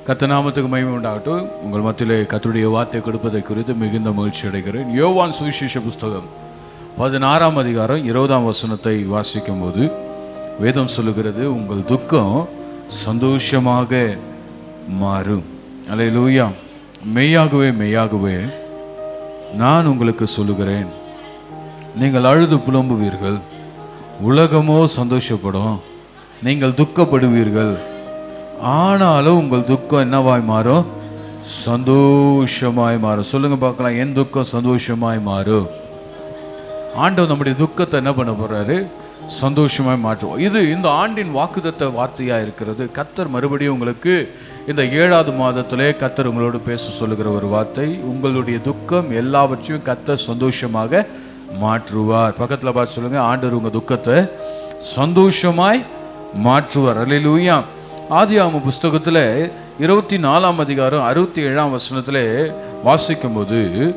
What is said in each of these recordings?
கத்த நாமத்துக்கு மகிமை உண்டாகட்டும் உங்கள் மத்தியிலே கத்துடைய வார்த்தை கொடுப்பதை குறித்து மிகுந்த மகிழ்ச்சி அடைகிறேன் யோவான் சுவிசேஷ புஸ்தகம் பதினாறாம் அதிகாரம் இருபதாம் வசனத்தை வாசிக்கும் போது வேதம் சொல்லுகிறது உங்கள் துக்கம் சந்தோஷமாக மாறும் அல்லேலூயா மெய்யாகவே மெய்யாகவே நான் உங்களுக்கு சொல்லுகிறேன் நீங்கள் அழுது புலம்புவீர்கள் உலகமோ சந்தோஷப்படும் நீங்கள் துக்கப்படுவீர்கள் ஆனாலும் உங்கள் துக்கம் என்னவாய் மாறும் சந்தோஷமாய் மாறும் சொல்லுங்க பார்க்கலாம் என் துக்கம் சந்தோஷமாய் மாறும் ஆண்டவர் நம்முடைய துக்கத்தை என்ன பண்ண போறாரு சந்தோஷமாய் மாற்றுவோம் இது இந்த ஆண்டின் வாக்குதத்த வார்த்தையா இருக்கிறது கத்தர் மறுபடியும் உங்களுக்கு இந்த ஏழாவது மாதத்திலே கத்தர் உங்களோடு பேச சொல்லுகிற ஒரு வார்த்தை உங்களுடைய துக்கம் எல்லாவற்றையும் கத்தர் சந்தோஷமாக மாற்றுவார் பக்கத்துல பார்த்து சொல்லுங்க ஆண்டவர் உங்க துக்கத்தை சந்தோஷமாய் மாற்றுவார் அல்லேலூயா ஆதியாம புஸ்தகத்துல இருபத்தி நாலாம் அதிகாரம் அறுபத்தி ஏழாம் வசனத்திலே வாசிக்கும்போது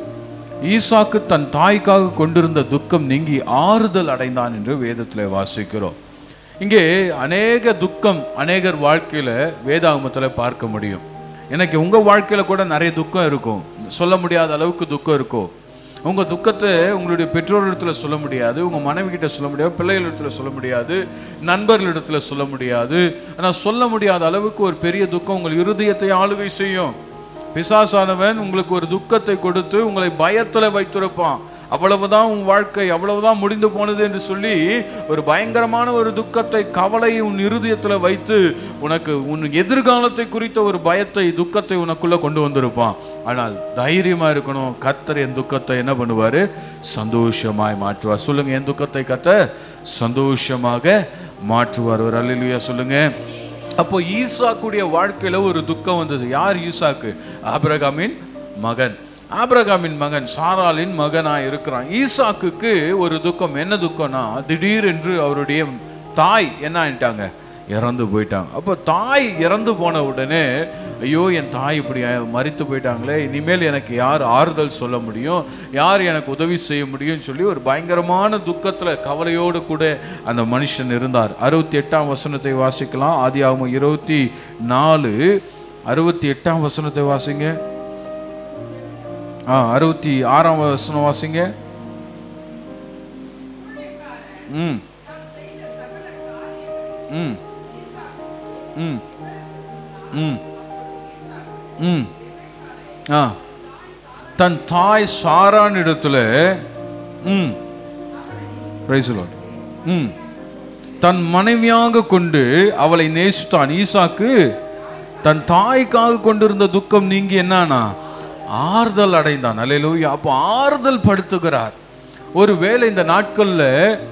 ஈசாக்கு தன் தாய்க்காக கொண்டிருந்த துக்கம் நீங்கி ஆறுதல் அடைந்தான் என்று வேதத்தில் வாசிக்கிறோம் இங்கே அநேக துக்கம் அநேகர் வாழ்க்கையில வேதாகமத்துல பார்க்க முடியும் எனக்கு உங்க வாழ்க்கையில கூட நிறைய துக்கம் இருக்கும் சொல்ல முடியாத அளவுக்கு துக்கம் இருக்கும் உங்க துக்கத்தை உங்களுடைய பெற்றோரிடத்துல சொல்ல முடியாது உங்க மனைவி கிட்ட சொல்ல முடியாது பிள்ளைகளிடத்துல சொல்ல முடியாது நண்பர்களிடத்துல சொல்ல முடியாது ஆனா சொல்ல முடியாத அளவுக்கு ஒரு பெரிய துக்கம் உங்கள் இருதயத்தை ஆளுகை செய்யும் பிசாசானவன் உங்களுக்கு ஒரு துக்கத்தை கொடுத்து உங்களை பயத்துல வைத்திருப்பான் அவ்வளவுதான் உன் வாழ்க்கை அவ்வளவுதான் முடிந்து போனது என்று சொல்லி ஒரு பயங்கரமான ஒரு துக்கத்தை கவலை உன் இருதயத்துல வைத்து உனக்கு உன் எதிர்காலத்தை குறித்த ஒரு பயத்தை துக்கத்தை உனக்குள்ள கொண்டு வந்திருப்பான் ஆனால் தைரியமா இருக்கணும் கத்தர் என் துக்கத்தை என்ன பண்ணுவாரு சந்தோஷமாய் மாற்றுவார் சொல்லுங்க என் துக்கத்தை கத்த சந்தோஷமாக மாற்றுவார் ஒரு அல்லையா சொல்லுங்க அப்போ ஈசாக்குடைய வாழ்க்கையில ஒரு துக்கம் வந்தது யார் ஈசாக்கு ஆபிரகாமின் மகன் ஆபிரகாமின் மகன் சாராலின் மகனா இருக்கிறான் ஈசாக்குக்கு ஒரு துக்கம் என்ன துக்கம்னா திடீரென்று அவருடைய தாய் என்ன ஆயிட்டாங்க இறந்து போயிட்டாங்க அப்போ தாய் இறந்து போன உடனே ஐயோ என் தாய் இப்படி மறித்து போயிட்டாங்களே இனிமேல் எனக்கு யார் ஆறுதல் சொல்ல முடியும் யார் எனக்கு உதவி செய்ய முடியும்னு சொல்லி ஒரு பயங்கரமான துக்கத்தில் கவலையோடு கூட அந்த மனுஷன் இருந்தார் அறுபத்தி எட்டாம் வசனத்தை வாசிக்கலாம் ஆதியாகமம் இருபத்தி நாலு அறுபத்தி எட்டாம் வசனத்தை வாசிங்க ஆ அறுபத்தி ஆறாம் வசனம் வாசிங்க ம் ம் ம் ம் ம் ஆ தன் தாய் சாரான் இடத்துல ம் பிரைஸ் லார்ட் ம் தன் மனைவியாக கொண்டு அவளை நேசித்தான் ஈசாக்கு தன் தாய்க்காக கொண்டிருந்த துக்கம் நீங்கி என்னானா ஆறுதல் அடைந்தான் அல்லேலூயா அப்போ ஆறுதல் படுத்துகிறார் ஒருவேளை இந்த நாட்கள்ல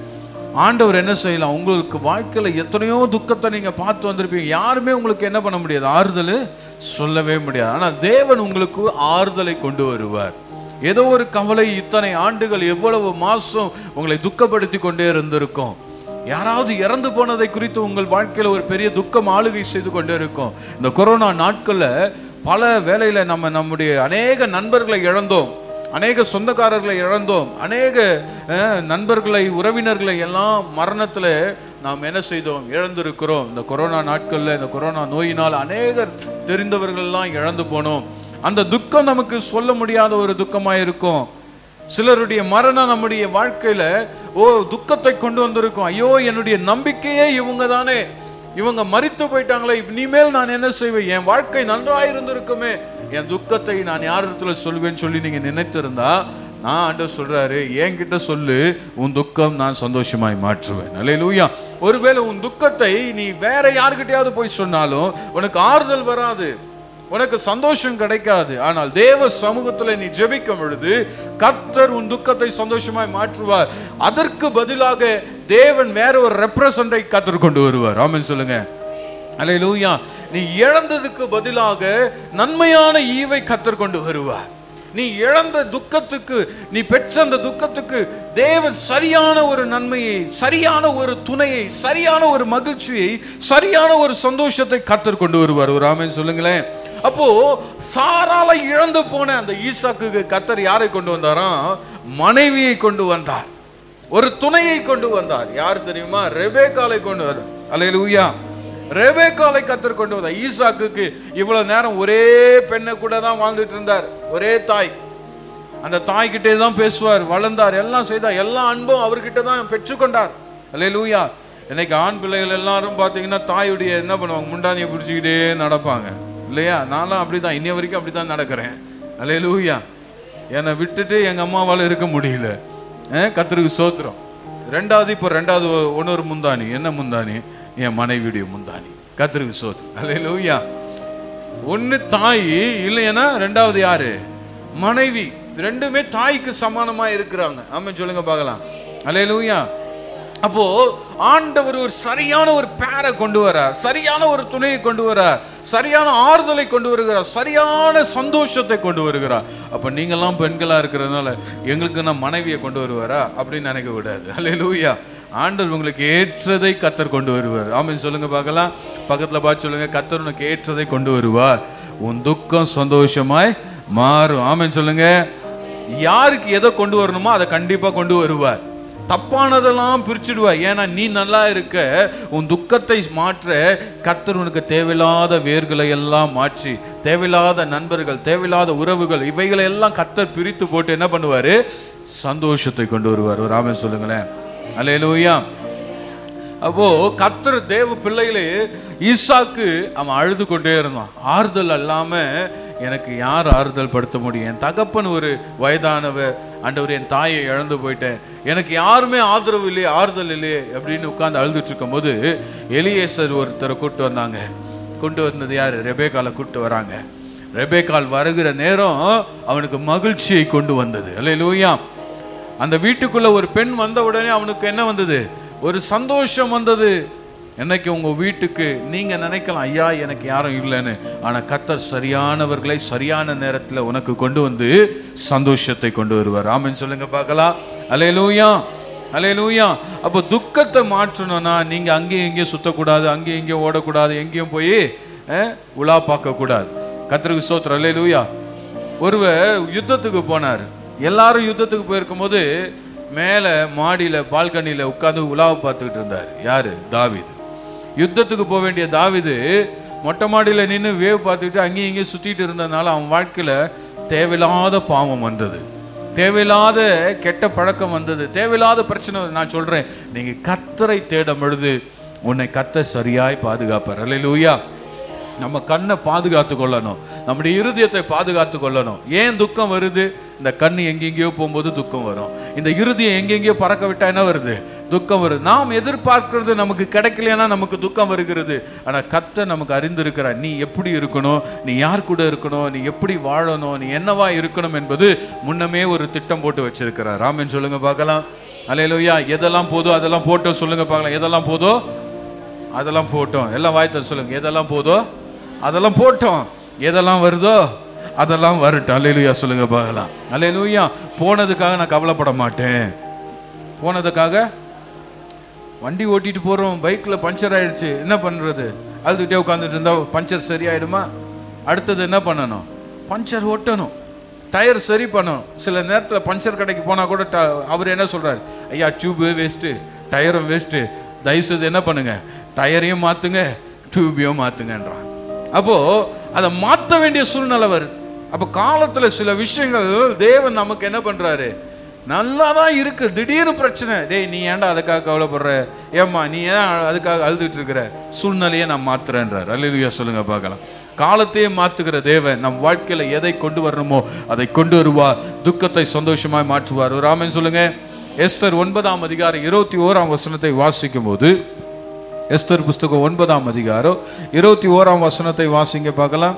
ஆண்டவர் என்ன செய்யலாம் உங்களுக்கு வாழ்க்கையில எத்தனையோ துக்கத்தை நீங்க பார்த்து வந்திருப்பீங்க யாருமே உங்களுக்கு என்ன பண்ண முடியாது ஆறுதல் சொல்லவே முடியாது ஆனா தேவன் உங்களுக்கு ஆறுதலை கொண்டு வருவார் ஏதோ ஒரு கவலை இத்தனை ஆண்டுகள் எவ்வளவு மாசம் உங்களை துக்கப்படுத்தி கொண்டே இருந்திருக்கும் யாராவது இறந்து போனதை குறித்து உங்கள் வாழ்க்கையில ஒரு பெரிய துக்கம் ஆளுகை செய்து கொண்டே இருக்கும் இந்த கொரோனா நாட்கள்ல பல வேலையில நம்ம நம்முடைய அநேக நண்பர்களை இழந்தோம் அநேக சொந்தக்காரர்களை இழந்தோம் அநேக அஹ், நண்பர்களை உறவினர்களை எல்லாம் மரணத்துல நாம் என்ன செய்தோம் இழந்திருக்கிறோம் இந்த கொரோனா நாட்கள்ல இந்த கொரோனா நோயினால் அநேகர் தெரிந்தவர்கள் எல்லாம் இழந்து போனோம் அந்த துக்கம் நமக்கு சொல்ல முடியாத ஒரு துக்கமா இருக்கும் சிலருடைய மரணம் நம்முடைய வாழ்க்கையில ஓ துக்கத்தை கொண்டு வந்திருக்கும் ஐயோ என்னுடைய நம்பிக்கையே இவங்க தானே இவங்க மரித்து போயிட்டாங்களே இனிமேல் நான் என்ன செய்வேன் என் வாழ்க்கை நன்றாக இருந்திருக்குமே என் துக்கத்தை நான் யாரிடத்துல சொல்வேன்னு சொல்லி நீங்க நினைத்திருந்தா நான் ஆண்டவர் சொல்றாரு என்கிட்ட சொல்லு உன் துக்கம் நான் சந்தோஷமாய் மாற்றுவேன் அல்லேலூயா ஒருவேளை உன் துக்கத்தை நீ வேற யாருக்கிட்டயாவது போய் சொன்னாலும் உனக்கு ஆறுதல் வராது உனக்கு சந்தோஷம் கிடைக்காது ஆனால் தேவ சமூகத்துல நீ ஜெபிக்கும் பொழுது கர்த்தர் உன் துக்கத்தை சந்தோஷமாய் மாற்றுவார் அதற்கு பதிலாக தேவன் வேற ஒரு ரெப்ரசண்டை கத்தர் கொண்டு வருவார் ஆமென் சொல்லுங்க அல்லேலூயா நீ இழந்ததுக்கு பதிலாக நன்மையான ஈவை கத்தர் கொண்டு வருவார் நீ இழந்த துக்கத்துக்கு நீ பெற்ற அந்த துக்கத்துக்கு தேவன் சரியான ஒரு நன்மையை சரியான ஒரு துணையை சரியான ஒரு மகிழ்ச்சியை சரியான ஒரு சந்தோஷத்தை கத்தர் கொண்டு வருவார் ஒரு ஆமென் சொல்லுங்களேன் அப்போ சாரால இழந்து போன அந்த ஈசாக்கு கத்தர் யாரை கொண்டு வந்தாராம் மனைவியை கொண்டு வந்தார் ஒரு துணையை கொண்டு வந்தார் யார் தெரியுமா ரெபேக்காலை கொண்டு வந்தார் அல்லேலூயா ரெபேக்காலை கத்தர் கொண்டு வந்தார் ஈசாக்குக்கு இவ்வளவு நேரம் ஒரே பெண்ணை கூட தான் வாழ்ந்துட்டு இருந்தார் ஒரே தாய் அந்த தாய்கிட்டே தான் பேசுவார் வளர்ந்தார் எல்லாம் செய்தார் எல்லா அன்பும் அவர்கிட்ட தான் பெற்றுக்கொண்டார் அல்லே லூயா இன்னைக்கு ஆண் பிள்ளைகள் எல்லாரும் பார்த்தீங்கன்னா தாயுடைய என்ன பண்ணுவாங்க முண்டானியை பிடிச்சிக்கிட்டே நடப்பாங்க இல்லையா நானும் அப்படிதான் இன்னைய வரைக்கும் அப்படிதான் நடக்கிறேன் அல்லே லூயா என்னை விட்டுட்டு எங்க அம்மாவால இருக்க முடியல அஹ், கர்த்தருக்கு சோத்திரம் ரெண்டாவது இப்போ ரெண்டாவது ஒன்னொரு முந்தானி என்ன முந்தானி என் மனைவியுடைய முந்தானி கர்த்தருக்கு சோத்திரம் அல்லே லூயா ஒன்னு தாய் இல்லைன்னா ரெண்டாவது யாரு மனைவி ரெண்டுமே தாய்க்கு சமானமா இருக்கிறாங்க ஆமென் சொல்லுங்க பார்க்கலாம் அல்லேலூயா அப்போ ஆண்டவர் ஒரு சரியான ஒரு பேரை கொண்டு வரார் சரியான ஒரு துணையை கொண்டு வரார் சரியான ஆறுதலை கொண்டு வருகிறார் சரியான சந்தோஷத்தை கொண்டு வருகிறார் அப்ப நீங்கெல்லாம் பெண்களா இருக்கிறதுனால எங்களுக்கு நான் மனைவியை கொண்டு வருவாரா அப்படின்னு நினைக்க கூடாது அல்லேலூயா ஆண்டவர் உங்களுக்கு ஏற்றதை கத்தர் கொண்டு வருவார் ஆமென் சொல்லுங்க பார்க்கலாம் பக்கத்துல பார்த்து சொல்லுங்க கத்தர் உனக்கு ஏற்றதை கொண்டு வருவார் உன் துக்கம் சந்தோஷமாய் மாறும் ஆமென் சொல்லுங்க யாருக்கு எதை கொண்டு வரணுமோ அதை கண்டிப்பா கொண்டு வருவார் தப்பானதெல்லாம் பிரிச்சுடுவார் ஏன்னா நீ நல்லா இருக்க உன் துக்கத்தை மாற்ற கத்தர் உனக்கு தேவையில்லாத வேர்களை எல்லாம் மாற்றி தேவையில்லாத நண்பர்கள் தேவையில்லாத உறவுகள் இவைகளை எல்லாம் கத்தர் பிரித்து போட்டு என்ன பண்ணுவாரு சந்தோஷத்தை கொண்டு வருவார் ஒரு ஆமென் சொல்லுங்களேன் அல்லேலூயா அப்போ கத்தர் தேவ பிள்ளைகளே ஈசாக்கு அவன் அழுது கொண்டே இருந்தான் ஆறுதல் அல்லாம எனக்கு யார் ஆறுதல் படுத்த முடியும் என் தகப்பன் ஒரு வயதானவர் ஆண்டவர் என் தாயை இழந்து போயிட்டேன் எனக்கு யாருமே ஆதரவு இல்லையே ஆறுதல் இல்லையே அப்படின்னு உட்கார்ந்து அழுதுட்டு இருக்கும்போது எலியேசர் ஒருத்தரை கூட்டு வந்தாங்க கொண்டு வந்தது யாரு ரெபேக்கால கூட்டு வராங்க ரெபேக்கால் வருகிற நேரம் அவனுக்கு மகிழ்ச்சியை கொண்டு வந்தது அல்லேலூயா அந்த வீட்டுக்குள்ள ஒரு பெண் வந்த உடனே அவனுக்கு என்ன வந்தது ஒரு சந்தோஷம் வந்தது என்னைக்கு உங்க வீட்டுக்கு நீங்க நினைக்கலாம் ஐயா எனக்கு யாரும் இல்லைன்னு ஆனா கத்தர் சரியானவர்களை சரியான நேரத்துல உனக்கு கொண்டு வந்து சந்தோஷத்தை கொண்டு வருவார் ஆமென் சொல்லுங்க பார்க்கலாம் அலையலூயா அலையலூயா அப்போ துக்கத்தை மாற்றணும்னா நீங்க அங்கேயும் இங்கேயும் சுத்தக்கூடாது அங்கேயும் இங்கேயும் ஓடக்கூடாது எங்கேயும் போய் அஹ், உலா பார்க்க கூடாது கத்தருக்கு சோத்திரம் அலையலூயா ஒருவர் யுத்தத்துக்கு போனார் எல்லாரும் யுத்தத்துக்கு போயிருக்கும்போது மேலே மாடியில் பால்கனியில் உட்காந்து உலாவை பார்த்துக்கிட்டு இருந்தார் யாரு தாவீது யுத்தத்துக்கு போக வேண்டிய தாவீது மொட்டை மாடியில் நின்று வேவ் பார்த்துக்கிட்டு அங்கேயும் இங்கேயும் சுற்றிட்டு இருந்ததுனால அவன் வாழ்க்கையில் தேவையில்லாத பாவம் வந்தது தேவையில்லாத கெட்ட பழக்கம் வந்தது தேவையில்லாத பிரச்சனை வந்தது. நான் சொல்றேன் நீங்க கத்தரை தேடும் பொழுது உன்னை கத்தர் சரியாய் பாதுகாப்பார் அல்லேலூயா நம்ம கண்ணை பாதுகாத்து கொள்ளணும் நம்முடைய இருதயத்தை பாதுகாத்து கொள்ளணும் ஏன் துக்கம் வருது இந்த கண் எங்கெங்கேயோ போகும்போது துக்கம் வரும் இந்த இருதயம் எங்கெங்கேயோ பறக்க விட்டா என்ன வருது துக்கம் வருது நாம் எதிர்பார்க்கிறது நமக்கு கிடைக்கலைன்னா நமக்கு துக்கம் வருகிறது ஆனா கத்த நமக்கு அறிந்திருக்கிறார் நீ எப்படி இருக்கணும் நீ யார் கூட இருக்கணும் நீ எப்படி வாழணும் நீ என்னவா இருக்கணும் என்பது முன்னமே ஒரு திட்டம் போட்டு வச்சிருக்கிறார் ராமன் சொல்லுங்க பார்க்கலாம் அலையலோயா எதெல்லாம் போதோ அதெல்லாம் போட்டோம் சொல்லுங்க பார்க்கலாம் எதெல்லாம் போதோ அதெல்லாம் போட்டோம் எல்லாம் வாய்த்தல் சொல்லுங்க எதெல்லாம் போதோ அதெல்லாம் போட்டோம் எதெல்லாம் வருதோ அதெல்லாம் வரட்டும் அல்லேலூயா சொல்லுங்க பார்க்கலாம் அல்லேலூயா போனதுக்காக நான் கவலைப்பட மாட்டேன் போனதுக்காக வண்டி ஓட்டிட்டு போறோம் பைக்ல பஞ்சர் ஆயிடுச்சு என்ன பண்றது அழுதுகிட்டே உட்காந்துட்டு இருந்தா பஞ்சர் சரியாயிடுமா அடுத்தது என்ன பண்ணணும் பஞ்சர் ஓட்டணும் டயர் சரி பண்ணணும் சில நேரத்தில் பஞ்சர் கடைக்கு போனால் கூட ட- அவர் என்ன சொல்றாரு ஐயா டியூபு வேஸ்ட்டு டயரும் வேஸ்ட்டு தயவுசெய்து என்ன பண்ணுங்க டயரையும் மாற்றுங்க டியூபையும் மாற்றுங்கன்றான் அப்போ அதை மாற்ற வேண்டிய சூழ்நிலை வருது அப்போ காலத்தில் சில விஷயங்கள் தேவன் நமக்கு என்ன பண்றாரு நல்லா தான் இருக்கு திடீர்னு பிரச்சனை டேய் நீ ஏன்டா அதுக்காக கவலைப்படுற ஏம்மா நீ ஏன் அதுக்காக அழுதுட்டு இருக்கிற சூழ்நிலையை நான் மாத்துறேன்றார் அல்லேலூயா சொல்லுங்க பார்க்கலாம் காலத்தையே மாத்துகிற தேவன் நம் வாழ்க்கையில எதை கொண்டு வரணுமோ அதை கொண்டு வருவார் துக்கத்தை சந்தோஷமாய் மாற்றுவார் ஒரு ஆமென் சொல்லுங்க எஸ்தர் ஒன்பதாம் அதிகாரம் இருபத்தி ஓராம் வசனத்தை வாசிக்கும் போது எஸ்தர் புஸ்தகம் ஒன்பதாம் அதிகாரம் இருபத்தி ஓராம் வசனத்தை வாசிங்க பார்க்கலாம்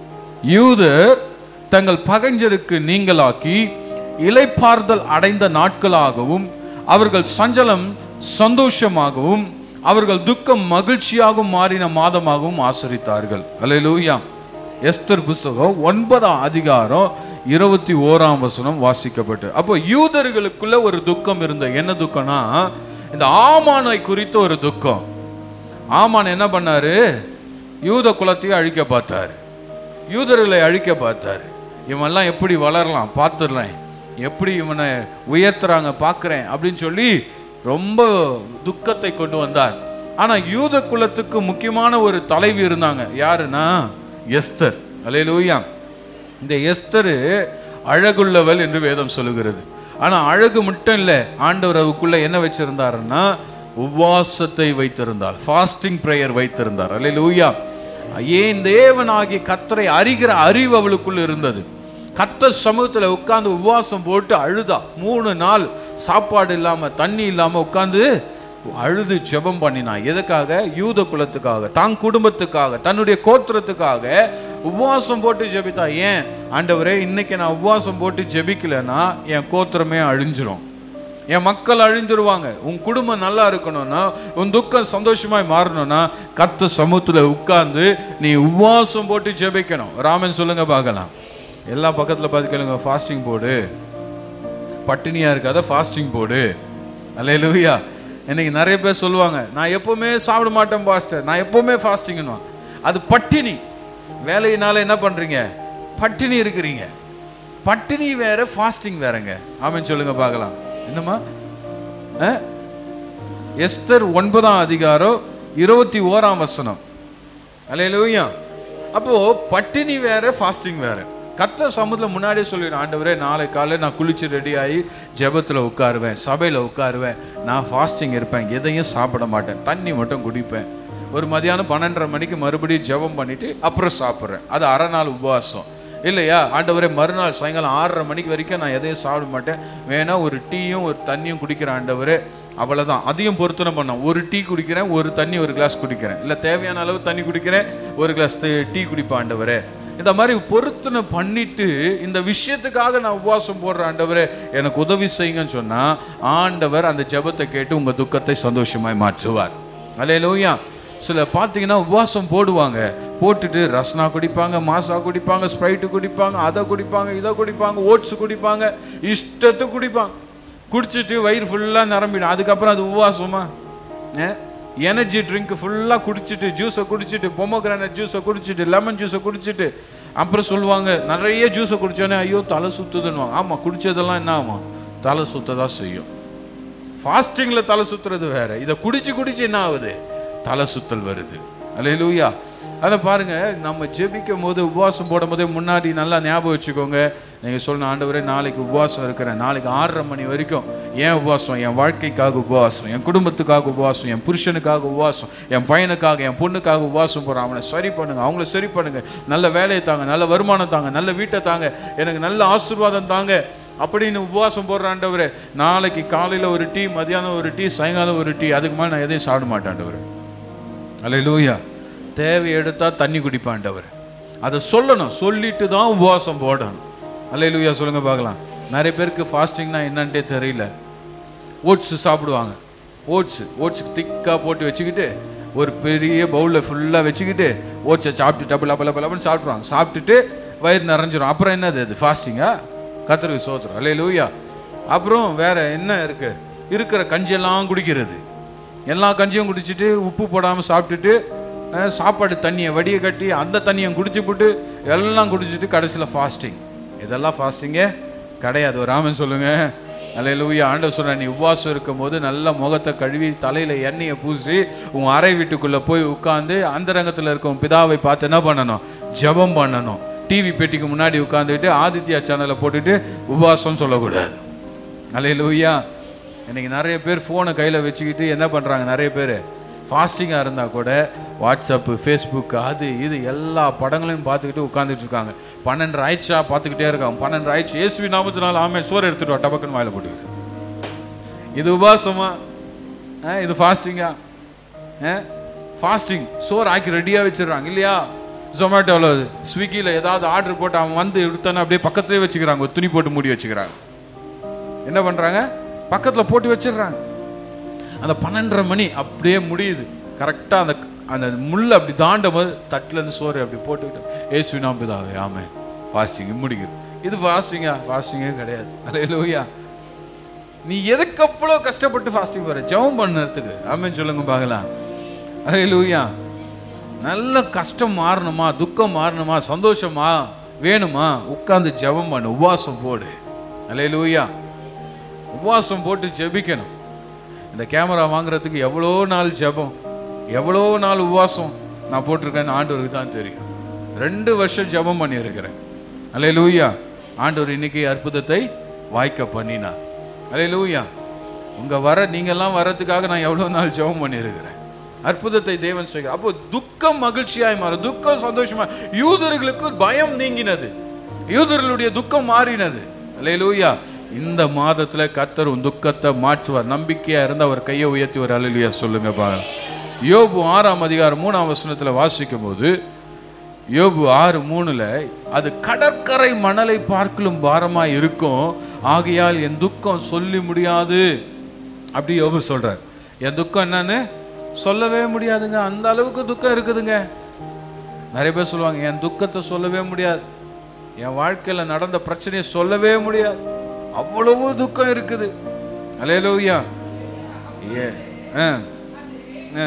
யூதர் தங்கள் பகைஞருக்கு நீங்களாக்கி இலைப்பார்தல் அடைந்த நாட்களாகவும் அவர்கள் சஞ்சலம் சந்தோஷமாகவும் அவர்கள் துக்கம் மகிழ்ச்சியாகவும் மாறின மாதமாகவும் ஆசரித்தார்கள் அல்லேலூயா எஸ்தர் புஸ்தகம் ஒன்பதாம் அதிகாரம் இருபத்தி ஓராம் வசனம் வாசிக்கப்பட்டு அப்போ யூதர்களுக்குள்ள ஒரு துக்கம் இருந்த என்ன துக்கம்னா இந்த ஆமானை குறித்த ஒரு துக்கம் ஆமான் என்ன பண்ணாரு யூத குலத்தையும் அழிக்க பார்த்தாரு யூதர்களை அழிக்க பார்த்தாரு இவன்லாம் எப்படி வளரலாம் பார்த்துடுறேன் எப்படி இவனை உயர்த்துறாங்க பார்க்குறேன் அப்படின்னு சொல்லி ரொம்ப துக்கத்தை கொண்டு வந்தார் ஆனா யூத குலத்துக்கு முக்கியமான ஒரு தலைவி இருந்தாங்க யாருன்னா எஸ்தர் அல்லேலூயா இந்த எஸ்தரு அழகுள்ளவள் என்று வேதம் சொல்லுகிறது ஆனா அழகு மட்டும் இல்லை ஆண்டவர் அவக்குள்ள என்ன வச்சிருந்தாருன்னா உபவாசத்தை வைத்திருந்தார் ஃபாஸ்டிங் பிரேயர் வைத்திருந்தார் அல்லேலூயா ஏன் தேவனாகிய கத்தரை அறிகிற அறிவு அவளுக்குள்ள இருந்தது கத்த சமூகத்துல உட்கார்ந்து உபவாசம் போட்டு அழுதா மூணு நாள் சாப்பாடு இல்லாம தண்ணி இல்லாம உட்கார்ந்து அழுது ஜெபம் பண்ணினா எதுக்காக யூத குலத்துக்காக தான் குடும்பத்துக்காக தன்னுடைய கோத்திரத்துக்காக உபவாசம் போட்டு ஜெபித்தா ஏன் ஆண்டவரே இன்னைக்கு நான் உபவாசம் போட்டு ஜெபிக்கலைன்னா என் கோத்திரமே அழிஞ்சிரும் என் மக்கள் அழிந்துருவாங்க உன் குடும்பம் நல்லா இருக்கணும்னா உன் துக்கம் சந்தோஷமாய் மாறணும்னா கத்த சமூகத்துல உட்கார்ந்து நீ உபவாசம் போட்டு ஜெபிக்கணும் ராமன் சொல்லுங்க பார்க்கலாம் எல்லா பக்கத்துல பார்த்து கேளுங்க ஃபாஸ்டிங் போடு பட்டினியா இருக்காத ஃபாஸ்டிங் போடு அல்லேலூயா இன்னைக்கு நிறைய பேர் சொல்லுவாங்க நான் எப்பவுமே சாப்பிட மாட்டேன் பாஸ்டர் நான் எப்பவுமே ஃபாஸ்டிங்னு அது பட்டினி வேலையினால என்ன பண்றீங்க பட்டினி இருக்கிறீங்க பட்டினி வேற ஃபாஸ்டிங் வேறங்க ஆமென் சொல்லுங்க பார்க்கலாம் என்னம்மா அஹ்? எஸ்தர் ஒன்பதாம் அதிகாரம் இருபத்தி ஓராம் வசனம் அல்லேலூயா அப்போ பட்டினி வேற ஃபாஸ்டிங் வேற கத்த சமுதிரம் முன்னாடியே சொல்லிடுறேன் ஆண்டவரே நாளை காலை நான் குளிச்சு ரெடி ஆகி ஜெபத்தில் உட்காருவேன் சபையில் உட்காருவேன் நான் ஃபாஸ்டிங் இருப்பேன் எதையும் சாப்பிட மாட்டேன் தண்ணி மட்டும் குடிப்பேன் ஒரு மதியானம் பன்னெண்டரை மணிக்கு மறுபடியும் ஜெபம் பண்ணிட்டு அப்புறம் சாப்பிட்றேன் அது அரை நாள் உபவாசம் இல்லையா ஆண்டவரே மறுநாள் சாயங்காலம் ஆறரை மணிக்கு வரைக்கும் நான் எதையும் சாப்பிட மாட்டேன் வேணா ஒரு டீயும் ஒரு தண்ணியும் குடிக்கிறேன் ஆண்டவரே அவ்வளவுதான் அதையும் பொருத்தனை பண்ணேன் ஒரு டீ குடிக்கிறேன் ஒரு தண்ணி ஒரு கிளாஸ் குடிக்கிறேன் இல்லை தேவையான அளவு தண்ணி குடிக்கிறேன் ஒரு கிளாஸ் டீ குடிப்பேன் ஆண்டவரே இந்த மாதிரி பொருத்தனை பண்ணிட்டு இந்த விஷயத்துக்காக நான் உபவாசம் போடுறேன் ஆண்டவரே எனக்கு உதவி செய்யுங்கன்னு சொன்னா ஆண்டவர் அந்த ஜெபத்தை கேட்டு உங்க துக்கத்தை சந்தோஷமாய் மாற்றுவார் அல்லேலூயா சில பார்த்தீங்கன்னா உபவாசம் போடுவாங்க போட்டுட்டு ரஸ்னா குடிப்பாங்க மாசா குடிப்பாங்க ஸ்ப்ரைட்டு குடிப்பாங்க அதை குடிப்பாங்க இதை குடிப்பாங்க ஓட்ஸ் குடிப்பாங்க இஷ்டத்தை குடிப்பாங்க குடிச்சிட்டு வயிறு ஃபுல்லாக நிரம்பிடும் அதுக்கப்புறம் அது உபவாசமா எனர்ஜி ட்ரிங்க் ஃபுல்லாக குடிச்சிட்டு ஜூஸை குடிச்சிட்டு பொமோகிரானட் ஜூஸை குடிச்சிட்டு லெமன் ஜூஸை குடிச்சிட்டு அப்புறம் சொல்லுவாங்க நிறைய ஜூஸை குடிச்சோன்னே ஐயோ தலை சுத்துதுன்னுவாங்க ஆமாம் குடிச்சதெல்லாம் என்ன ஆகும் தலை சுத்த தான் செய்யும் ஃபாஸ்டிங்கில் தலை சுத்துறது வேற இதை குடிச்சு குடிச்சு என்ன ஆகுது தலை சுத்தல் வருது அல்லேலூயா அதை பாருங்க நம்ம ஜெபிக்கும் போது உபவாசம் போடும் போதே முன்னாடி நல்லா ஞாபகம் வச்சுக்கோங்க நீங்க சொல்லணும் ஆண்டவரே நாளைக்கு உபவாசம் இருக்கிறேன் நாளைக்கு ஆறரை மணி வரைக்கும் ஏன் உபவாசம் என் வாழ்க்கைக்காக உபவாசம் என் குடும்பத்துக்காக உபவாசம் என் புருஷனுக்காக உபவாசம் என் பையனுக்காக என் பொண்ணுக்காக உபவாசம் போகிறேன் அவனை சரி பண்ணுங்க அவங்கள சரி பண்ணுங்க நல்ல வேலையை தாங்க நல்ல வருமானம் தாங்க நல்ல வீட்டை தாங்க எனக்கு நல்ல ஆசீர்வாதம் தாங்க அப்படின்னு உபவாசம் போடுற ஆண்டவரே நாளைக்கு காலையில் ஒரு டீ மதியானம் ஒரு டீ சாயங்காலம் ஒரு டீ அதுக்கு மேலே நான் எதையும் சாப்பிட மாட்டேன் ஆண்டவரே அல்லேலூயா தேவை எடுத்தா தண்ணி குடிப்பாண்டவர் அதை சொல்லணும் சொல்லிட்டு தான் உபவாசம் போடணும் அல்லேலூயா சொல்லுங்க பார்க்கலாம் நிறைய பேருக்கு ஃபாஸ்டிங்னா என்னன்ட்டே தெரியல ஓட்ஸ் சாப்பிடுவாங்க ஓட்ஸ் ஓட்ஸுக்கு திக்காக போட்டு வச்சுக்கிட்டு ஒரு பெரிய பவுலில் ஃபுல்லாக வச்சுக்கிட்டு ஓட்ஸை சாப்பிட்டு டப்பு லப்ப லப்ப லப்பன்னு சாப்பிட்ருவாங்க சாப்பிட்டுட்டு வயிறு நிறைஞ்சிரும் அப்புறம் என்னது அது ஃபாஸ்டிங்கா கத்திரிக்கு சோத்துரும் அல்லேலூயா அப்புறம் வேற என்ன இருக்கு இருக்கிற கஞ்சியெல்லாம் குடிக்கிறது எல்லா கஞ்சியும் குடிச்சிட்டு உப்பு போடாமல் சாப்பிட்டுட்டு அஹ், சாப்பாடு தண்ணியை வடிய கட்டி அந்த தண்ணியை குடிச்சு போட்டு எல்லாம் குடிச்சிட்டு கடைசியில் ஃபாஸ்டிங் இதெல்லாம் ஃபாஸ்டிங்கே கிடையாது ஒரு ராமன் சொல்லுங்க அல்லேலூயா ஆண்டவர் சொல்ற நீ உபவாசம் இருக்கும் போது நல்ல முகத்தை கழுவி தலையில எண்ணெயை பூசி உன் அறை வீட்டுக்குள்ள போய் உட்கார்ந்து அந்த ரங்கத்தில் இருக்கும் பிதாவை பார்த்து என்ன பண்ணணும் ஜெபம் பண்ணணும் டிவி பெட்டிக்கு முன்னாடி உட்காந்துட்டு ஆதித்யா சேனலை போட்டுட்டு உபவாசம் சொல்லக்கூடாது அல்லேலூயா இன்னைக்கு நிறைய பேர் ஃபோனை கையில் வச்சுக்கிட்டு என்ன பண்ணுறாங்க நிறைய பேர் ஃபாஸ்டிங்காக இருந்தால் கூட வாட்ஸ்அப்பு ஃபேஸ்புக் அது இது எல்லா படங்களையும் பார்த்துக்கிட்டு உட்காந்துட்டு இருக்காங்க பன்னெண்டு ஆயிடுச்சா பார்த்துக்கிட்டே இருக்காங்க பன்னெண்டு ஆயிடுச்சு இயேசுவி நாமத்தினால ஆமே சோறு எடுத்துட்டு வா டபக்குன்னு வாயில போட்டுக்கிட்டு இது உபாசமா ஆ, இது ஃபாஸ்டிங்கா ஃபாஸ்டிங் சோறு ஆக்கி ரெடியாக வச்சிடுறாங்க இல்லையா ஜொமேட்டோவில் ஸ்விக்கியில் ஏதாவது ஆர்டர் போட்டு அவன் வந்து எடுத்தானே அப்படியே பக்கத்துலேயே வச்சுக்கிறாங்க ஒரு துணி போட்டு மூடி வச்சுக்கிறாங்க என்ன பண்ணுறாங்க பக்கத்தில் போட்டு வச்சிடுறாங்க அந்த பன்னெண்டரை மணி அப்படியே முடியுது கரெக்டாக அந்த அந்த முள் அப்படி தாண்டும் போது தட்டுலேருந்து சோறு அப்படி போட்டுக்கிட்டு ஏசு நாம்பிதாவே ஆமே ஃபாஸ்டிங் முடிக்கும் இது ஃபாஸ்டிங்கா ஃபாஸ்டிங்கே கிடையாது அல்லேலூயா நீ எதுக்கு அவ்வளோ கஷ்டப்பட்டு ஃபாஸ்டிங் போற ஜெபம் பண்ணுறதுக்கு ஆமென் சொல்லுங்க பார்க்கலாம் அல்லேலூயா நல்ல கஷ்டம் மாறணுமா துக்கம் மாறணுமா சந்தோஷமா வேணுமா உட்கார்ந்து ஜெபம் பண்ணு உபவாசம் போடு அல்லேலூயா உபவாசம் போட்டு ஜெபிக்கணும் இந்த கேமரா வாங்குறதுக்கு எவ்வளோ நாள் ஜெபம் எவ்வளோ நாள் உபவாசம் நான் போட்டிருக்கேன்னு ஆண்டவருக்கு தான் தெரியும் ரெண்டு வருஷம் ஜெபம் பண்ணியிருக்கிறேன் அலே லூயா ஆண்டவர் இன்னைக்கு அற்புதத்தை வாய்க்க பண்ணினார் அலே லூயா உங்க வர நீங்கெல்லாம் வர்றதுக்காக நான் எவ்வளோ நாள் ஜெபம் பண்ணியிருக்கிறேன் அற்புதத்தை தேவன் செய்கிறார் அப்போ துக்கம் மகிழ்ச்சியாய் மாறும் துக்கம் சந்தோஷமா யூதர்களுக்கு பயம் நீங்கினது யூதர்களுடைய துக்கம் மாறினது அல்லேலூயா இந்த மாதத்துல கத்தர் உன் துக்கத்தை மாற்றுவார் நம்பிக்கையா இருந்து அவர் கையை உயர்த்தி ஒரு அல்லேலூயா சொல்லுங்க பாருங்க யோபு ஆறாம் அதிகாரம் மூணாம் வசனத்துல வாசிக்கும் போது யோபு ஆறு மூணுல அது கடற்கரை மணலை பார்க்கலும் பாரமா இருக்கும் ஆகையால் என் துக்கம் சொல்லி முடியாது அப்படி யோபு சொல்றார் என் துக்கம் என்னன்னு சொல்லவே முடியாதுங்க அந்த அளவுக்கு துக்கம் இருக்குதுங்க நிறைய பேர் சொல்லுவாங்க என் துக்கத்தை சொல்லவே முடியாது என் வாழ்க்கையில நடந்த பிரச்சனையை சொல்லவே முடியாது அவ்வளவு துக்கம் இருக்குது அலையலூயா ஏ ஆ ஆ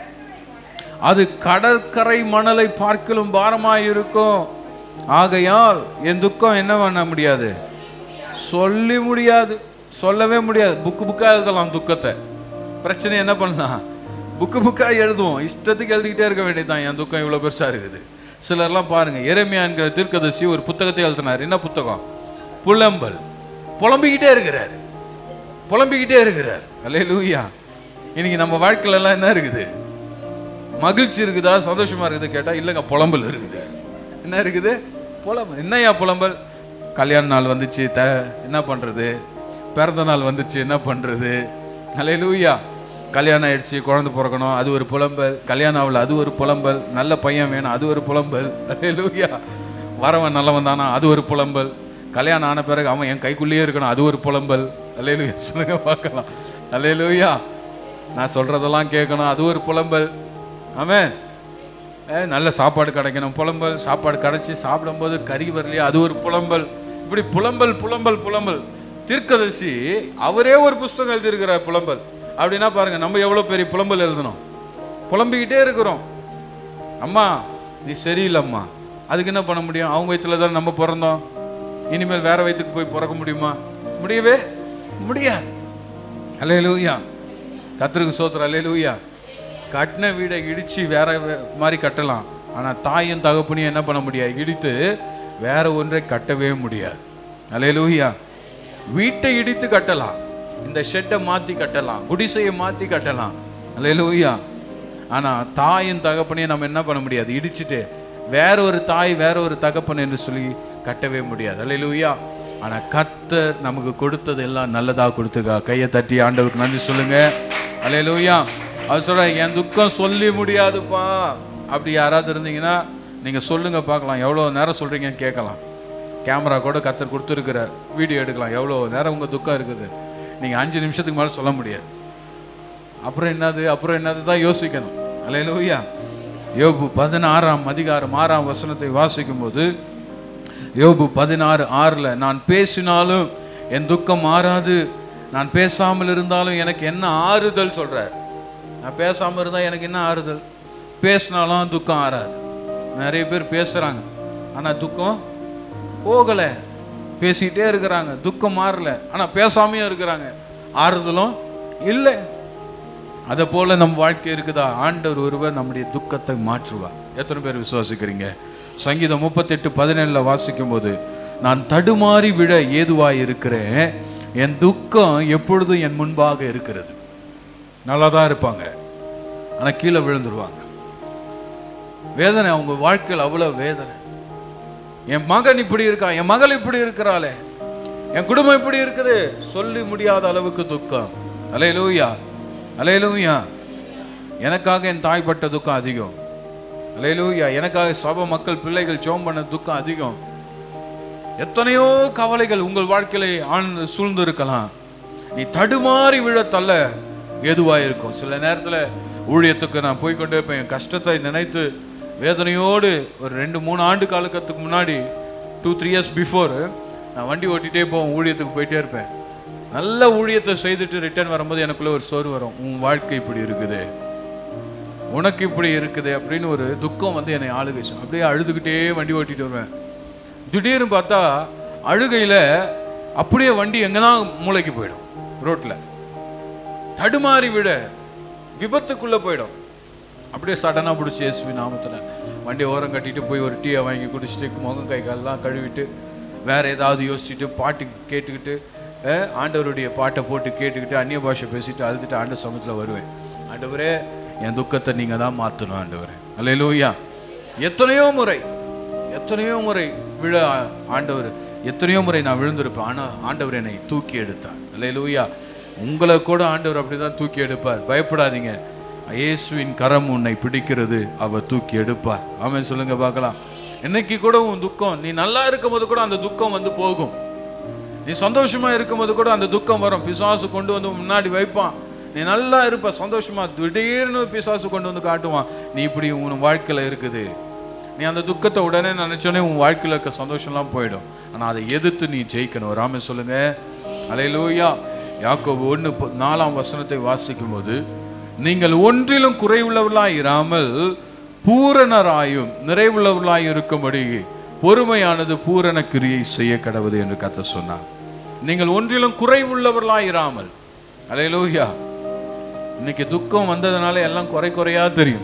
அது கடற்கரை மணலை பார்க்கலும் பாரமாய் இருக்கும் ஆகையால் என் துக்கம் என்ன பண்ண முடியாது சொல்லி முடியாது சொல்லவே முடியாது புக்கு புக்கா எழுதலாம் துக்கத்தை பிரச்சனை என்ன பண்ணலாம் புக்கு புக்கா எழுதுவோம் இஷ்டத்துக்கு எழுதிக்கிட்டே இருக்க வேண்டியதுதான் என் துக்கம் இவ்வளோ பெருசா இருக்குது சிலர்லாம் பாருங்க எரேமியா என்கிற தீர்க்கதரிசி ஒரு புத்தகத்தை எழுதினார் என்ன புத்தகம் புலம்பல் புலம்பிக்கிட்டே இருக்கிறார் புலம்பிக்கிட்டே இருக்கிறார் அல்லே லூயா இன்னைக்கு நம்ம வாழ்க்கையில எல்லாம் என்ன இருக்குது மகிழ்ச்சி இருக்குதா சந்தோஷமா இருக்குது கேட்டா இல்லைங்க புலம்பல் இருக்குது என்ன இருக்குது புலம்பல் என்னையா புலம்பல் கல்யாண நாள் வந்துச்சு த என்ன பண்றது பிறந்த நாள் வந்துச்சு என்ன பண்றது அலே லூயா கல்யாணம் ஆயிடுச்சு குழந்தை பிறக்கணும் அது ஒரு புலம்பல் கல்யாணம் ஆகல அது ஒரு புலம்பல் நல்ல பையன் வேணும் அது ஒரு புலம்பல் அலே லூயா வரவன் நல்லவன் தானா அது ஒரு புலம்பல் கல்யாணம் ஆன பிறகு அவன் என் கைக்குள்ளேயே இருக்கணும் அது ஒரு புலம்பல் அல்லே லூயா சொல்லுங்க பார்க்கலாம் அல்லே லூயா நான் சொல்றதெல்லாம் கேட்கணும் அது ஒரு புலம்பல் ஆமென் ஏ, நல்ல சாப்பாடு கிடைக்கணும் புலம்பல் சாப்பாடு கிடைச்சி சாப்பிடும்போது கறி வரலையா அது ஒரு புலம்பல் இப்படி புலம்பல் புலம்பல் புலம்பல் தீர்க்கதரிசி அவரே ஒரு புஸ்தகம் எழுதியிருக்கிறார் புலம்பல் அப்படின்னா பாருங்க நம்ம எவ்வளவு பெரிய புலம்பல் எழுதணும் புலம்பிக்கிட்டே இருக்கிறோம் அம்மா நீ சரியில்லைம்மா அதுக்கு என்ன பண்ண முடியும் அவங்க வயிற்றுல தான் நம்ம பிறந்தோம் இனிமேல் வேற வயிற்றுக்கு போய் பிறக்க முடியுமா முடியவே முடியாது அல்லேலூயா கத்திருக்கு சோத்திரம் அல்லேலூயா கட்டின வீடை இடிச்சு வேற வே- மாதிரி கட்டலாம் ஆனா தாயும் தகப்பனையும் என்ன பண்ண முடியாது இடித்து வேற ஒன்றை கட்டவே முடியாது அல்லேலூயா வீட்டை இடித்து கட்டலாம் இந்த ஷெட்டை மாத்தி கட்டலாம் குடிசையை மாத்தி கட்டலாம் அல்லேலூயா ஆனா தாயும் தகப்பனையும் நம்ம என்ன பண்ண முடியாது இடிச்சிட்டு வேற ஒரு தாய் வேற ஒரு தகப்பன் என்று சொல்லி கட்டவே முடியாது அல்லேலூயா ஆனா கத்தர் நமக்கு கொடுத்தது எல்லாம் நல்லதா கொடுத்துருக்கா கையை தட்டி ஆண்டவருக்கு நன்றி சொல்லுங்க அல்லேலூயா அவர் சொல்ற என் துக்கம் சொல்லி முடியாதுப்பா அப்படி யாராவது இருந்தீங்கன்னா நீங்க சொல்லுங்க பார்க்கலாம் எவ்வளவு நேரம் சொல்றீங்கன்னு கேட்கலாம் கேமரா கூட கத்தர் கொடுத்துருக்கிற வீடியோ எடுக்கலாம் எவ்வளோ நேரம் உங்க துக்கம் இருக்குது நீங்க அஞ்சு நிமிஷத்துக்கு மேலே சொல்ல முடியாது அப்புறம் என்னது அப்புறம் என்னது தான் யோசிக்கணும் அல்லேலூயா யோபு பதினாறாம் அதிகாரம் ஆறாம் வசனத்தை வாசிக்கும் போது யோபு பதினாறு ஆறில் நான் பேசினாலும் என் துக்கம் மாறாது நான் பேசாமல் இருந்தாலும் எனக்கு என்ன ஆறுதல் சொல்றார் நான் பேசாமல் இருந்தால் எனக்கு என்ன ஆறுதல் பேசினாலும் துக்கம் ஆறாது நிறைய பேர் பேசுறாங்க ஆனா துக்கம் போகல பேசிக்கிட்டே இருக்கிறாங்க துக்கம் மாறல ஆனா பேசாமையும் இருக்கிறாங்க ஆறுதலும் இல்லை அதை போல நம் வாழ்க்கை இருக்குதா ஆண்டவர் ஒருவர் நம்முடைய துக்கத்தை மாற்றுவார் எத்தனை பேர் விசுவாசிக்கிறீங்க சங்கீதம் முப்பத்தெட்டு பதினேழுல வாசிக்கும் போது நான் தடுமாறி விழ ஏதுவாய் இருக்கிறேன் என் துக்கம் எப்பொழுதும் என் முன்பாக இருக்கிறது நல்லா தான் இருப்பாங்க ஆனா கீழே விழுந்துருவாங்க வேதனை அவங்க வாழ்க்கையில் அவ்வளவு வேதனை என் மகன் இப்படி இருக்கான் என் மகள் இப்படி இருக்கிறாளே என் குடும்பம் இப்படி இருக்குது சொல்லி முடியாத அளவுக்கு துக்கம் அலையலூயா அலையலூயா எனக்காக என் தாய் பட்ட துக்கம் அதிகம் அலையலூயா எனக்காக சபை மக்கள் பிள்ளைகள் ஜோம் பண்ண துக்கம் அதிகம் எத்தனையோ கவலைகள் உங்கள் வாழ்க்கையில ஆழ்ந்து சூழ்ந்து இருக்கலாம் நீ தடுமாறி விழ தள்ள ஏதுவா இருக்கும் சில நேரத்துல ஊழியத்துக்கு நான் போய்க்கொண்டே இருப்பேன் என் கஷ்டத்தை நினைத்து வேதனையோடு ஒரு ரெண்டு மூணு ஆண்டு காலக்கத்துக்கு முன்னாடி டூ த்ரீ இயர்ஸ் பிஃபோர் நான் வண்டி ஓட்டிகிட்டே போவேன் ஊழியத்துக்கு போயிட்டே இருப்பேன் நல்ல ஊழியத்தை செய்துட்டு ரிட்டர்ன் வரும்போது எனக்குள்ள ஒரு சோறு வரும் உன் வாழ்க்கை இப்படி இருக்குது உனக்கு இப்படி இருக்குது அப்படின்னு ஒரு துக்கம் வந்து என்னை ஆளுகை செய்யும். அப்படியே அழுதுகிட்டே வண்டி ஓட்டிட்டு வருவேன் திடீர்னு பார்த்தா அழுகையில அப்படியே வண்டி எங்கன்னா மூளைக்கு போயிடும் ரோட்ல தடுமாறி விட விபத்துக்குள்ள போயிடும் அப்படியே சடனாக பிடிச்சி இயேசுவி நாமத்தில் வண்டி ஓரம் கட்டிட்டு போய் ஒரு டீயை வாங்கி குடிச்சிட்டு முகம் கை கால்லாம் கழுவிட்டு வேற ஏதாவது யோசிச்சுட்டு பாட்டு கேட்டுக்கிட்டு அஹ், ஆண்டவருடைய பாட்டை போட்டு கேட்டுக்கிட்டு அந்நிய பாஷை பேசிட்டு அழுதுட்டு ஆண்டு சமயத்தில் வருவேன் ஆண்டவரே என் துக்கத்தை நீங்கள் தான் மாற்றணும் ஆண்டவரே அல்லேலூயா எத்தனையோ முறை எத்தனையோ முறை விழ ஆண்டவர் எத்தனையோ முறை நான் விழுந்திருப்பேன் ஆனால் ஆண்டவர் என்னை தூக்கி எடுத்தார் அல்லேலூயா உங்களை கூட ஆண்டவர் அப்படிதான் தூக்கி எடுப்பார் பயப்படாதீங்க இயேசுவின் கரம் உன்னை பிடிக்கிறது அவர் தூக்கி எடுப்பார் ஆமென் சொல்லுங்க பார்க்கலாம் இன்னைக்கு கூட உன் துக்கம் நீ நல்லா இருக்கும்போது கூட அந்த துக்கம் வந்து போகும் நீ சந்தோஷமா இருக்கும்போது கூட அந்த துக்கம் வரும் பிசாசு கொண்டு வந்து முன்னாடி வைப்பான் நீ நல்லா இருப்ப சந்தோஷமா திடீர்னு பிசாசு கொண்டு வந்து காட்டுவான் நீ இப்படி உன் வாழ்க்கையில இருக்குது நீ அந்த துக்கத்தை உடனே நினைச்சோடனே உன் வாழ்க்கையில இருக்க சந்தோஷம்லாம் போயிடும் ஆனா அதை எதிர்த்து நீ ஜெயிக்கணும் ராமன் சொல்லுங்க அலையிலூயா யாக்கோபு ஒன்று நாலாம் வசனத்தை வாசிக்கும் போது நீங்கள் ஒன்றிலும் குறைவுள்ளவர்களாய் இராமல் பூரணராயும் நிறைவுள்ளவர்களாய் இருக்கும்படி பொறுமையானது பூரண கிரியை செய்ய கடவுது என்று கத்த சொன்னார் நீங்கள் ஒன்றிலும் குறைவுள்ளவர்களாய் இராமல் அலையிலூயா இன்னைக்கு துக்கம் வந்ததுனால எல்லாம் குறை குறையா தெரியும்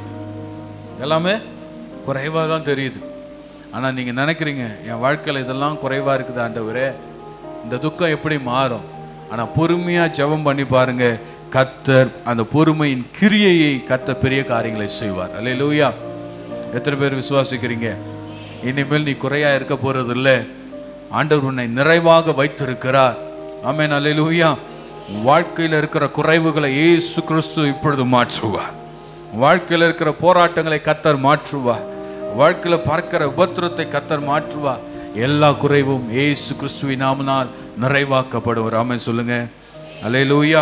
எல்லாமே குறைவாக தான் தெரியுது ஆனால் நீங்கள் நினைக்கிறீங்க என் வாழ்க்கையில் இதெல்லாம் குறைவாக இருக்குது ஆண்டவரே இந்த துக்கம் எப்படி மாறும் ஆனால் பொறுமையாக ஜெபம் பண்ணி பாருங்க கத்தர் அந்த பொறுமையின் கிரியையை கத்த பெரிய காரியங்களை செய்வார் அல்லேலூயா எத்தனை பேர் விசுவாசிக்கிறீங்க இனிமேல் நீ குறையா இருக்க போறது இல்ல ஆண்டவர் உன்னை நிறைவாக வைத்திருக்கிறார் ஆமென் அல்லேலூயா உன் வாழ்க்கையில் இருக்கிற குறைவுகளை இயேசு கிறிஸ்து இப்பொழுது மாற்றுவார் வாழ்க்கையில் இருக்கிற போராட்டங்களை கத்தர் மாற்றுவார் வாழ்க்கையில் பார்க்கிற உபத்திரத்தை கத்தர் மாற்றுவார் எல்லா குறைவும் இயேசு கிறிஸ்துவின் நாமனால் நிறைவாக்கப்படும் ஆமென் சொல்லுங்க அல்லேலூயா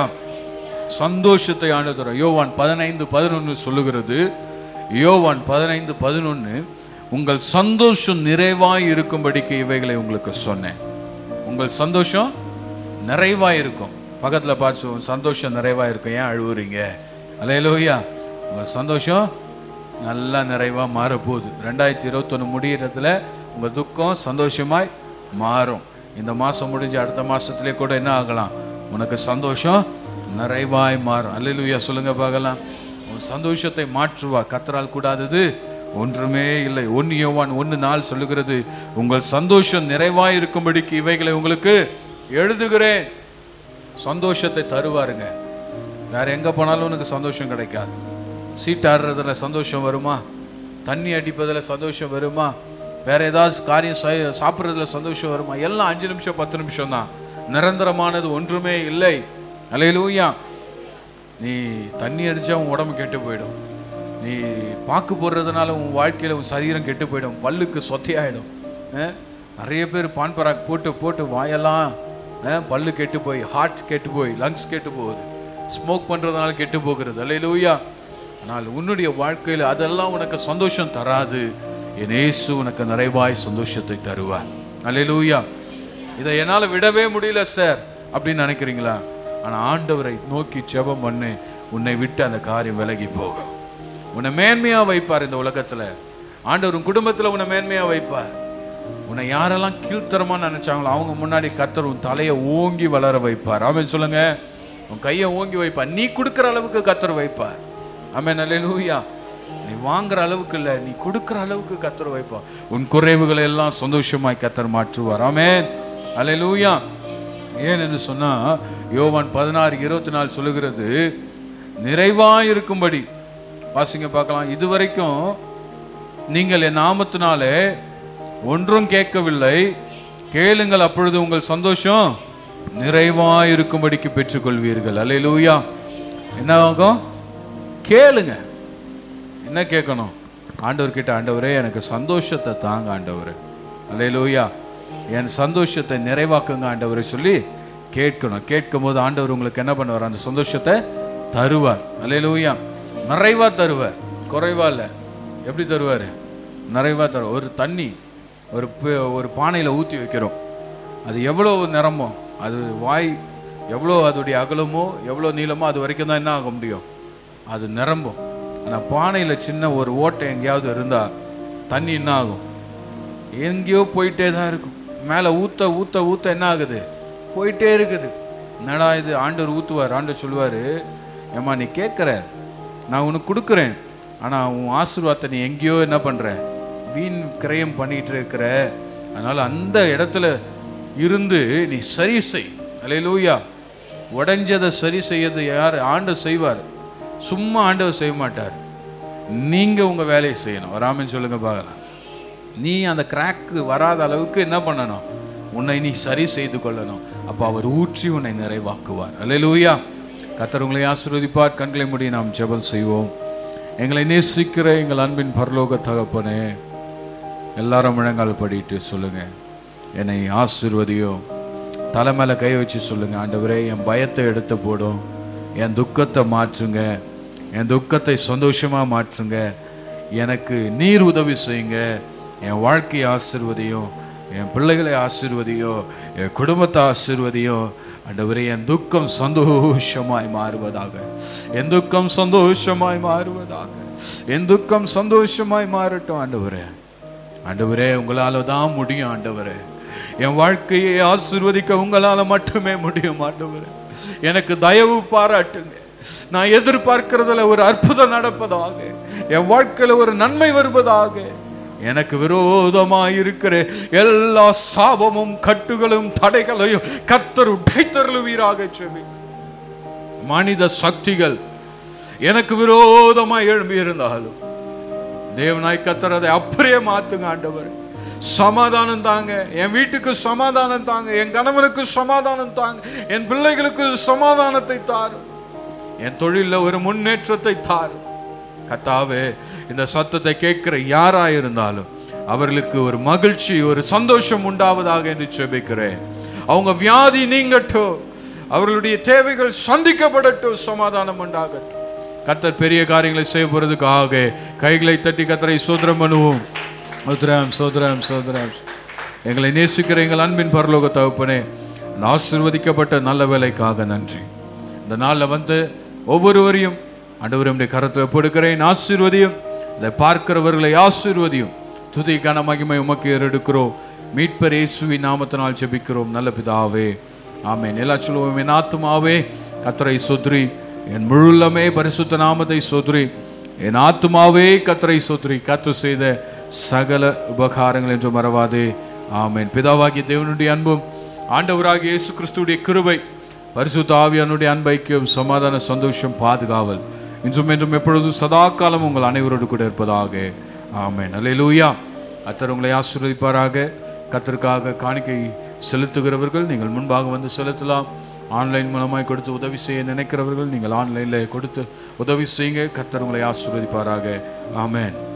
சந்தோஷத்தை ஆண்டவர் யோவான் பதினைந்து பதினொன்று சொல்லுகிறது யோவான் பதினைந்து பதினொன்று உங்கள் சந்தோஷம் நிறைவாய் இருக்கும்படிக்கு இவைகளை உங்களுக்கு சொன்னேன் உங்கள் சந்தோஷம் நிறைவாய் இருக்கும் பக்கத்தில் பார்த்து சொல்லுங்க, சந்தோஷம் நிறைவாய் இருக்கும் ஏன் அழுவுறீங்க அல்லேலூயா உங்கள் சந்தோஷம் நல்லா நிறைவாக மாறப்போகுது ரெண்டாயிரத்தி இருபத்தொன்று முடிகிறதுல உங்கள் துக்கம் சந்தோஷமாய் மாறும் இந்த மாதம் முடிஞ்சு அடுத்த மாதத்துலேயே கூட என்ன ஆகலாம் உனக்கு சந்தோஷம் நிறைவாய் மாறும் அல்லேலூயா சொல்லுங்க பார்க்கலாம் உன் சந்தோஷத்தை மாற்றுவா கத்தரால் கூடாதது ஒன்றுமே இல்லை ஒன்று யோவான் ஒன்று நாள் சொல்லுகிறது உங்கள் சந்தோஷம் நிறைவாய் இருக்கும்படிக்கு இவைகளை உங்களுக்கு எழுதுகிறேன் சந்தோஷத்தை தருவாருங்க வேற எங்க போனாலும் உனக்கு சந்தோஷம் கிடைக்காது சீட் ஆடுறதுல சந்தோஷம் வருமா தண்ணி அடிப்பதுல சந்தோஷம் வருமா வேற ஏதாவது காரியம் செய்- சாப்பிடுறதுல சந்தோஷம் வருமா எல்லாம் அஞ்சு நிமிஷம் பத்து நிமிஷம் தான் நிரந்தரமானது ஒன்றுமே இல்லை அலையிலூயா நீ தண்ணி அடிச்சா உன் உடம்பு கெட்டு போயிடும் நீ பாக்கு போடுறதுனால உன் வாழ்க்கையில உன் சரீரம் கெட்டு போயிடும் பல்லுக்கு சொத்தையாயிடும் அஹ்? நிறைய பேர் பான் பராக் போட்டு போட்டு வாயெல்லாம் அஹ், பல்லு கெட்டு போய் ஹார்ட் கெட்டு போய் லங்ஸ் கெட்டு போகுது ஸ்மோக் பண்றதுனால கெட்டு போகிறது அல்லையிலூயா ஆனால் உன்னுடைய வாழ்க்கையில் அதெல்லாம் உனக்கு சந்தோஷம் தராது என் இயேசு உனக்கு நிறைவாய் சந்தோஷத்தை தருவார் அல்லையிலூயா இதை என்னால் விடவே முடியல சார் அப்படின்னு நினைக்கிறீங்களா ஆனால் ஆண்டவரை நோக்கி ஜெபம் பண்ணு உன்னை விட்டு அந்த காரியம் விலகி போகும் உன்னை மேன்மையா வைப்பார் இந்த உலகத்துல ஆண்டவர் உன் குடும்பத்துல உன்னை மேன்மையா வைப்பார் உன்னை யாரெல்லாம் கீழ்த்தரமா நினைச்சாங்களோ அவங்க முன்னாடி கத்தர் உன் தலையை ஓங்கி வளர வைப்பார் ஆமென் சொல்லுங்க உன் கையை ஓங்கி வைப்பார் நீ கொடுக்கிற அளவுக்கு கத்தர் வைப்பார் ஆமென் அல்லேலூயா நீ வாங்குற அளவுக்கு இல்லை நீ கொடுக்கிற அளவுக்கு கத்தர் வைப்பார் உன் குறைவுகளை எல்லாம் சந்தோஷமாய் கத்தர் மாற்றுவார் ஆமென் அல்லேலூயா ஏன் என்று சொன்னா யோவான் பதினாறு இருபத்தி நாலு சொல்லுகிறது நிறைவாய் இருக்கும்படி வாசிங்க பார்க்கலாம் இதுவரைக்கும் நீங்கள் என் நாமத்தினாலே ஒன்றும் கேட்கவில்லை கேளுங்கள் அப்பொழுது உங்கள் சந்தோஷம் நிறைவாய் இருக்கும்படிக்கு பெற்றுக்கொள்வீர்கள் அல்லேலூயா என்ன ஆகும் கேளுங்க என்ன கேட்கணும் ஆண்டவர்கிட்ட ஆண்டவரே எனக்கு சந்தோஷத்தை தாங்க ஆண்டவரே அல்லேலூயா என் சந்தோஷத்தை நிறைவாக்குங்க ஆண்டவரை சொல்லி கேட்கணும் கேட்கும் போது ஆண்டவர் உங்களுக்கு என்ன பண்ணுவார் அந்த சந்தோஷத்தை தருவார் அல்லேலூயா நிறைவா தருவார் குறைவா இல்லை எப்படி தருவார் நிறைவா தருவார் ஒரு தண்ணி ஒரு ப- ஒரு பானையில் ஊற்றி வைக்கிறோம் அது எவ்வளோ நிறமோ அது வாய் எவ்வளோ அதோடைய அகலமோ எவ்வளோ நீளமோ அது வரைக்கும் தான் என்ன ஆக முடியும் அது நிரம்பும் ஆனால் பானையில் சின்ன ஒரு ஓட்டை எங்கேயாவது இருந்தால் தண்ணி என்ன ஆகும் எங்கேயோ போயிட்டே தான் இருக்கும் மேலே ஊத்த ஊத்த ஊத்த என்ன ஆகுது போயிட்டே இருக்குது என்னடா இது ஆண்டவர் ஊற்றுவார் ஆண்டவர் சொல்லுவார் ஏம்மா நீ கேட்குற நான் உனக்கு கொடுக்குறேன் ஆனால் உன் ஆசீர்வாதத்தை நீ எங்கேயோ என்ன பண்ணுற வீண் கிரயம் பண்ணிட்டு இருக்கிற அதனால் அந்த இடத்துல இருந்து நீ சரி செய் அல்லேலூயா உடைஞ்சதை சரி செய்யறது யார் ஆண்டு செய்வார் சும்மா ஆண்டவர் செய்ய மாட்டார் நீங்கள் உங்கள் வேலையை செய்யணும் வராமன்னு சொல்லுங்க பார்க்கலாம் நீ அந்த கிராக்கு வராத அளவுக்கு என்ன பண்ணணும் உன்னை நீ சரி செய்து கொள்ளணும் அப்போ அவர் ஊற்றி உன்னை நிறைவாக்குவார் அல்லேலூயா கத்தர் உங்களை ஆசீர்வதிப்பார் கண்களை மூடி நாம் ஜெபம் செய்வோம் எங்களை நேசிக்கிற எங்கள் அன்பின் பரலோக தகப்பனே எல்லாரும் முழங்கால் படிட்டு சொல்லுங்க என்னை ஆசீர்வதியும் தலை மேல கை வச்சு சொல்லுங்க ஆண்டவரே என் பயத்தை எடுத்து போடும் என் துக்கத்தை மாற்றுங்க என் துக்கத்தை சந்தோஷமா மாற்றுங்க எனக்கு நீர் உதவி செய்யுங்க என் வாழ்க்கையை ஆசீர்வதியும் என் பிள்ளைகளை ஆசீர்வதியோ என் குடும்பத்தை ஆசீர்வதியோ ஆண்டவரே என் துக்கம் சந்தோஷமாய் மாறுவதாக என் துக்கம் சந்தோஷமாய் மாறுவதாக என் துக்கம் சந்தோஷமாய் மாறட்டும் ஆண்டவரே ஆண்டவரே உங்களால தான் முடியும் ஆண்டவரே என் வாழ்க்கையை ஆசீர்வதிக்க உங்களால மட்டுமே முடியும் ஆண்டவரே எனக்கு தயவு பாராட்டுங்க நான் எதிர்பார்க்கிறதுல ஒரு அற்புதம் நடப்பதாக என் வாழ்க்கையில ஒரு நன்மை வருவதாக எனக்கு விரோதமாய் இருக்கிற எல்லா சாபமும் கட்டுகளும் தடைகளையும் கத்தர் உடைத்தருளுவீராக செவி மனித சக்திகள் எனக்கு விரோதமாய் எழும்பி இருந்தாலும் தேவனாய் கத்தர் அதை அப்படியே மாத்துங்க ஆண்டவர் சமாதானம் தாங்க என் வீட்டுக்கு சமாதானம் தாங்க என் கணவனுக்கு சமாதானம் தாங்க என் பிள்ளைகளுக்கு சமாதானத்தை தாரும் என் தொழில ஒரு முன்னேற்றத்தை தாரும் கத்தாவே இந்த சத்தத்தை கேட்கிற யாரா இருந்தாலும் அவர்களுக்கு ஒரு மகிழ்ச்சி ஒரு சந்தோஷம் உண்டாவதாக என்று செபிக்கிறேன் அவங்க வியாதி நீங்கட்டும் அவர்களுடைய தேவைகள் சந்திக்கப்படட்டும் சமாதானம் உண்டாகட்டும் கத்தர் பெரிய காரியங்களை செய்ய போறதுக்காக கைகளை தட்டி கத்தரை சோதரம் பண்ணுவோம் சோதரம் சோதரம் சோதரம் எங்களை நேசிக்கிற எங்கள் அன்பின் பரலோக தகப்பனே இந்த ஆசீர்வதிக்கப்பட்ட நல்ல வேலைக்காக நன்றி இந்த நாளில் வந்து ஒவ்வொருவரையும் ஆண்டவருடைய கரத்தில் ஒப்படுக்கிறேன் ஆசீர்வதியும் இதை பார்க்கிறவர்களை ஆசீர்வதியும் துதி கன மகிமை உமக்கு ஏறெடுக்கிறோம் மீட்பர் இயேசுவி நாமத்தினால் ஜெபிக்கிறோம் நல்ல பிதாவே ஆமென் எல்லா சொல்லுவோம் என் ஆத்துமாவே கத்தரை சொத்ரி என் முழுலமே பரிசுத்த நாமத்தை சொத்ரி என் ஆத்துமாவே கத்தரை சொத்ரி கத்து செய்த சகல உபகாரங்கள் என்று மறவாதே ஆமென் பிதாவாகிய தேவனுடைய அன்பும் ஆண்டவராகிய இயேசு கிறிஸ்துடைய கிருபை பரிசுத்த ஆவியானுடைய அன்பைக்கும் சமாதான சந்தோஷம் பாதுகாவல் இன்றும் என்றும் எப்பொழுதும் சதா காலம் உங்கள் அனைவரோடு கூட இருப்பதாக ஆமென் அல்லேலூயா கத்தர் உங்களை ஆசீர்வதிப்பாராக கத்தருக்காக காணிக்கை செலுத்துகிறவர்கள் நீங்கள் முன்பாக வந்து செலுத்தலாம் ஆன்லைன் மூலமாய் கொடுத்து உதவி செய்ய நினைக்கிறவர்கள் நீங்கள் ஆன்லைனில் கொடுத்து உதவி செய்யுங்க கத்தர் உங்களை ஆசீர்வதிப்பாராக ஆமென்